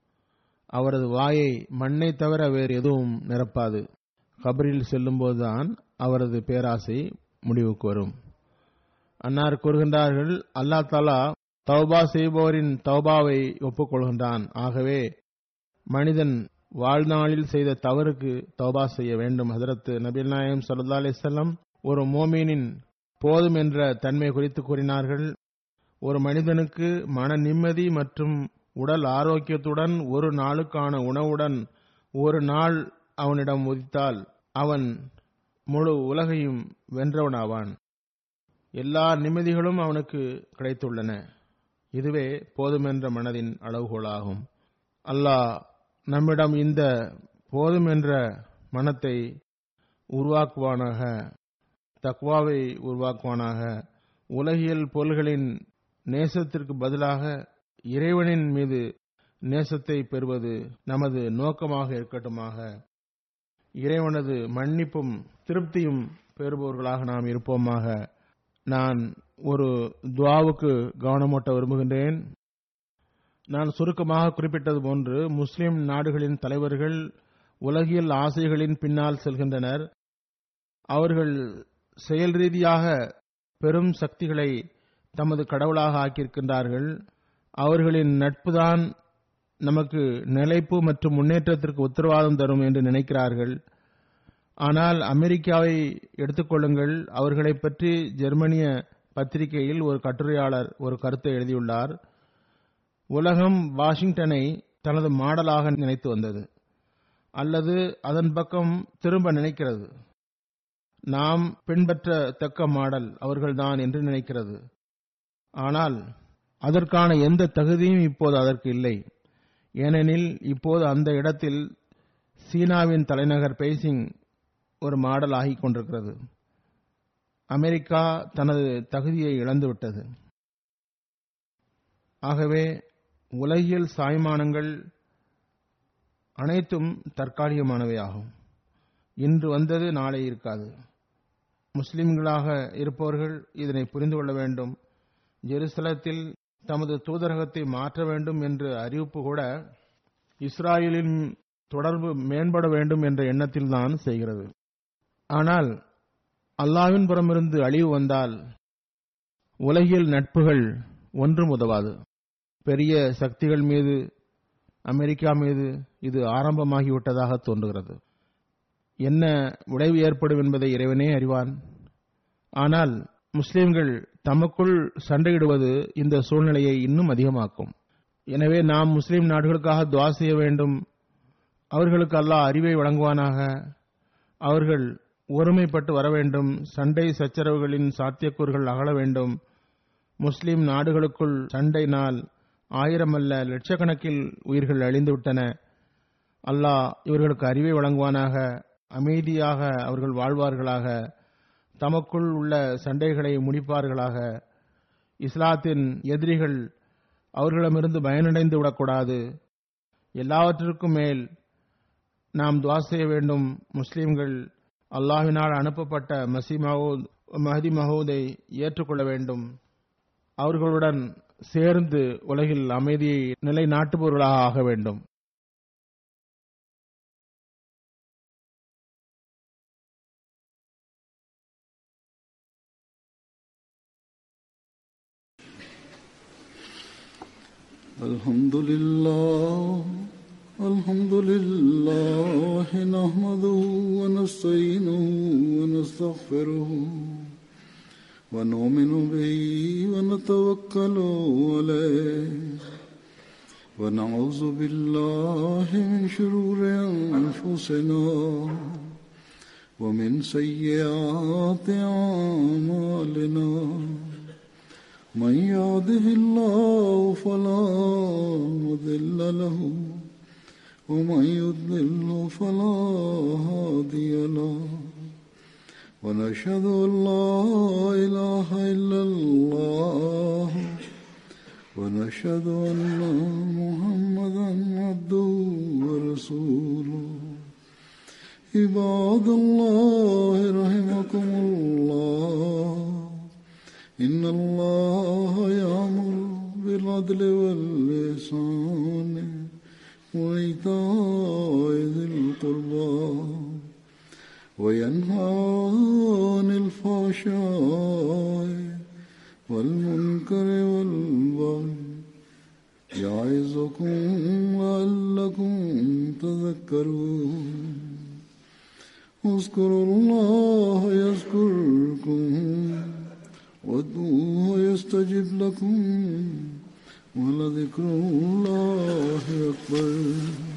அவரது வாயை மண்ணை தவிர வேறு எதுவும் நிரப்பாது கபரில் செல்லும்போதுதான் அவரது பேராசை முடிவுக்கு வரும் அன்னார் கூறுகின்றார்கள் அல்லா தாலா தௌபா செய்பவரின் தௌபாவை ஒப்புக்கொள்கின்றான் ஆகவே மனிதன் வாழ்நாளில் செய்த தவறுக்கு தௌபா செய்ய வேண்டும் ஹதரத் நபில் நாயம் சல்லா அலிசல்லம் ஒரு மோமீனின் போதும் என்ற தன்மை குறித்து கூறினார்கள் ஒரு மனிதனுக்கு மன நிம்மதி மற்றும் உடல் ஆரோக்கியத்துடன் ஒரு நாளுக்கான உணவுடன் ஒரு நாள் அவனிடம் உதித்தால் அவன் முழு உலகையும் வென்றவனாவான் எல்லா நிம்மதிகளும் அவனுக்கு கிடைத்துள்ளன இதுவே போதுமென்ற மனதின் அளவுகோலாகும் அல்லாஹ் நம்மிடம் இந்த போதும் என்ற மனத்தை உருவாக்குவானாக தக்வாவை உருவாக்குவானாக உலகியல் பொருள்களின் நேசத்திற்கு பதிலாக இறைவனின் மீது நேசத்தை பெறுவது நமது நோக்கமாக இருக்கட்டுமாக இறைவனது மன்னிப்பும் திருப்தியும் பெறுபவர்களாக நாம் இருப்போமாக நான் ஒரு துவாவுக்கு கவனமூட்ட விரும்புகின்றேன் நான் சுருக்கமாக குறிப்பிட்டது போன்று முஸ்லிம் நாடுகளின் தலைவர்கள் உலகியல் ஆசைகளின் பின்னால் செல்கின்றனர் அவர்கள் செயல் ரீதியாக பெரும் சக்திகளை தமது கடவுளாக ஆக்கியிருக்கின்றார்கள் அவர்களின் நட்புதான் நமக்கு நிலைப்பு மற்றும் முன்னேற்றத்திற்கு உத்தரவாதம் தரும் என்று நினைக்கிறார்கள் ஆனால் அமெரிக்காவை எடுத்துக்கொள்ளுங்கள் அவர்களை பற்றி ஜெர்மனிய பத்திரிகையில் ஒரு கட்டுரையாளர் ஒரு கருத்தை எழுதியுள்ளார் உலகம் வாஷிங்டனை தனது மாடலாக நினைத்து வந்தது அல்லது அதன் பக்கம் திரும்ப நினைக்கிறது நாம் பின்பற்றத்தக்க மாடல் அவர்கள்தான் என்று நினைக்கிறது ஆனால் அதற்கான எந்த தகுதியும் இப்போது அதற்கு இல்லை ஏனெனில் இப்போது அந்த இடத்தில் சீனாவின் தலைநகர் பெய்சிங் ஒரு மாடல் ஆகிக் கொண்டிருக்கிறது அமெரிக்கா தனது தகுதியை இழந்துவிட்டது ஆகவே உலகியல் சாய்மானங்கள் அனைத்தும் தற்காலிகமானவை ஆகும் இன்று வந்தது நாளை இருக்காது முஸ்லிம்களாக இருப்பவர்கள் இதனை புரிந்து கொள்ள வேண்டும் ஜெருசலத்தில் தமது தூதரகத்தை மாற்ற வேண்டும் என்ற அறிவிப்பு கூட இஸ்ராயலின் தொடர்பு மேம்பட வேண்டும் என்ற எண்ணத்தில்தான் செய்கிறது ஆனால் அல்லாவின் புறமிருந்து அழிவு வந்தால் உலகியல் நட்புகள் ஒன்றும் உதவாது பெரிய சக்திகள் மீது அமெரிக்கா மீது இது ஆரம்பமாகிவிட்டதாக தோன்றுகிறது என்ன விளைவு ஏற்படும் என்பதை இறைவனே அறிவான் ஆனால் முஸ்லிம்கள் தமக்குள் சண்டையிடுவது இந்த சூழ்நிலையை இன்னும் அதிகமாக்கும் எனவே நாம் முஸ்லிம் நாடுகளுக்காக துவா செய்ய வேண்டும் அவர்களுக்கு அல்லாஹ் அறிவை வழங்குவானாக அவர்கள் ஒருமைப்பட்டு வர வேண்டும் சண்டை சச்சரவுகளின் சாத்தியக்கூறுகள் அகல வேண்டும் முஸ்லிம் நாடுகளுக்குள் சண்டைனால் ஆயிரமல்ல லட்சக்கணக்கில் உயிர்கள் அழிந்துவிட்டன அல்லாஹ் இவர்களுக்கு அறிவை வழங்குவானாக அமைதியாக அவர்கள் வாழ்வார்களாக தமக்குள் உள்ள சண்டைகளை முடிப்பார்களாக இஸ்லாத்தின் எதிரிகள் அவர்களிடமிருந்து பயனடைந்து விடக்கூடாது எல்லாவற்றிற்கும் மேல் நாம் துவா செய்ய வேண்டும் முஸ்லிம்கள் அல்லாஹ்வினால் அனுப்பப்பட்ட மசி மஹூத் மஹதி மஹூதை ஏற்றுக்கொள்ள வேண்டும் அவர்களுடன் சேர்ந்து உலகில் அமைதியை நிலைநாட்டுபவர்களாக ஆக வேண்டும் الحمد لله الحمد لله نحمده ونستعينه ونستغفره ونؤمن به ونتوكل عليه ونعوذ بالله من شرور أنفسنا ومن سيئات أعمالنا من يهده الله فلا مضل له ومن يضلل فلا هادي له ونشهد ان لا اله الا الله ونشهد ان محمدا عبده ورسوله عباد الله رحمكم الله إن الله يأمر بالعدل واللسان وإيتاء ذي القربى وينهى عن الفحشاء والمنكر والبغي يعظكم لعلكم تذكرون اذكروا الله يذكركم وادعوه يستجب لكم ولذكر الله أكبر